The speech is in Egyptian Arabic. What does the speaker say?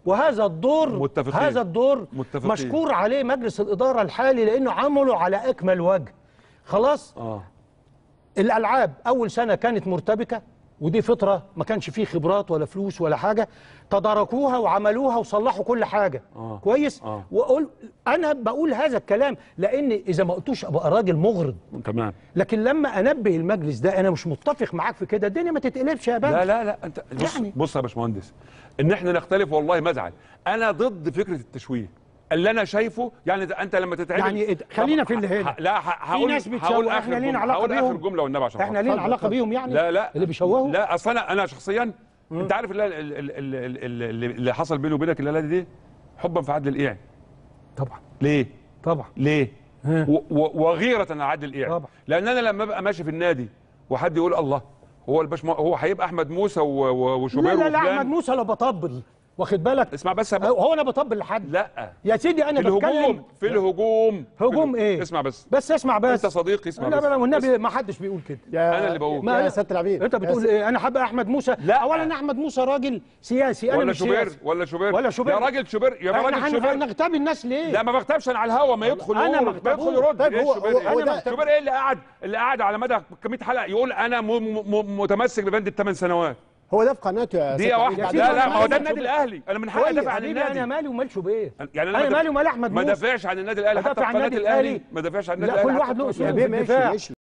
وهذا الدور متفقين. هذا الدور متفقين. مشكور عليه مجلس الاداره الحالي لانه عمله على اكمل وجه خلاص اه الالعاب اول سنه كانت مرتبكه ودي فطره ما كانش فيه خبرات ولا فلوس ولا حاجه تداركوها وعملوها وصلحوا كل حاجه آه. كويس آه. واقول انا بقول هذا الكلام لان اذا ما قلتوش ابقى راجل مغرض تمام لكن لما انبه المجلس ده انا مش متفق معاك في كده الدنيا ما تتقلبش يا باشا لا لا لا انت بص يعني. بص يا باشمهندس ان احنا نختلف والله ما ازعل انا ضد فكره التشويه اللي انا شايفه يعني ده انت لما تتعامل يعني ات- خلينا في اللي هنا. لا ه- هقول ناس بتشوه، هقول احنا اخر لينا جمله علاقة هقول اخر بيهم؟ جمله والنبي عشان احنا خاطر. لينا علاقه بيهم يعني لا لا اللي بيشوهوا لا اصل انا انا شخصيا انت عارف اللي, اللي, اللي, اللي, اللي حصل بيني وبينك الليله دي حبا في عدل الايعي طبعا ليه؟ طبعا ليه؟ ها. و- و- وغيرة على عادل الايعي طبعا. لان انا لما ابقى ماشي في النادي وحد يقول الله هو الباش هو هيبقى احمد موسى و- و- وشوبير لا لا لا وفلان. احمد موسى لا بطبل واخد بالك اسمع بس يا أبو- هو انا بطبل لحد لا يا سيدي في انا الهجوم بتكلم في الهجوم هجوم في- ايه اسمع بس بس اسمع بس انت صديقي اسمع لا بس لا بس. والنبي ما حدش بيقول كده يا أنا اللي بقول. ما يا أنا- سياده العبيد انت بتقول يا ايه انا حابب احمد موسى لا. اولا احمد موسى راجل سياسي انا ولا مش شوبير سياسي ولا شوبير ولا شوبير. يا راجل شوبير يا احنا راجل هن- شوبير هنغتاب الناس ليه لا ما بغتابش انا على الهوا ما يدخل أنا يقول ما ما يدخل بغتابوش. يرد طيب ايه هو- شوبير هو- ايه هو أنا ده- شوبير ايه اللي قاعد اللي قاعد على مدى 100 حلقه يقول انا م م متمسك ببند الثمان سنوات هو ده في قناته يا دي سيادة واحده العبيد. لا لا ما هو ده بعدين النادي شوبير. الاهلي انا من حقي كويس ادافع عن حبيبي انا النادي مالي ومال شوبير يعني انا ما مالي دف- ومال احمد ما موسى دافعش عن النادي الاهلي حتى بدافع في عن قناه النادي الاهلي الأهلي. ما دافعش عن النادي لا الاهلي كل حتى واحد له في اسلوب يا قناة بيه في ماشي الدفاع ماشي